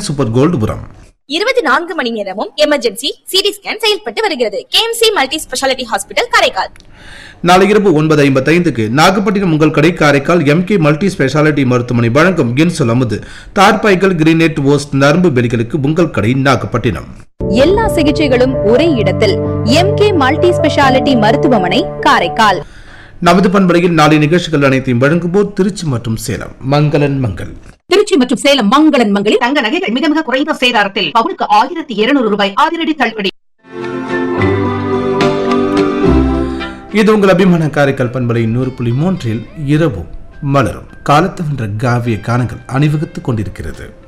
super gold உரம் இருபத்தி நான்கு மணி நேரமும் எமர்ஜென்சி சிடி ஸ்கேன் செயல்பட்டு வருகிறது KMC multi speciality hospital Karaikal நாளை இரவு ஒன்பது ஐம்பத்தைந்துக்கு நாகப்பட்டினம் உங்கள் கடை காரைக்கால் எம்கே மல்டி ஸ்பெஷாலிட்டி மருத்துவமனை வழங்கும் இன்சுல் அமுது தார்பாய்கள் கிரீனேட் ஓஸ்ட் நரம்பு பெலிகளுக்கு உங்கள் கடை நாகப்பட்டினம் எல்லா சிகிச்சைகளும் ஒரே இடத்தில் எம்கே மல்டி ஸ்பெஷாலிட்டி மருத்துவமனை காரைக்கால் நமது பண்பலையில் நாளை நிகழ்ச்சிகள் அனைத்தையும் வழங்குவோர் திருச்சி மற்றும் சேலம் மங்களன் மங்கள் திருச்சி மற்றும் சேலம் மங்களன் மங்களில் தங்க நகைகள் மிக மிக குறைந்த சேதாரத்தில் பவுனுக்கு ஆயிரத்தி இருநூறு ரூபாய் அதிரடி தள்ளுபடி இது உங்கள் அபிமான காரைக்கால் பண்பலை நூறு புள்ளி மூன்றில் இரவு மலரும் காலத்தவென்ற காவிய கானங்கள் அணிவகுத்துக் கொண்டிருக்கிறது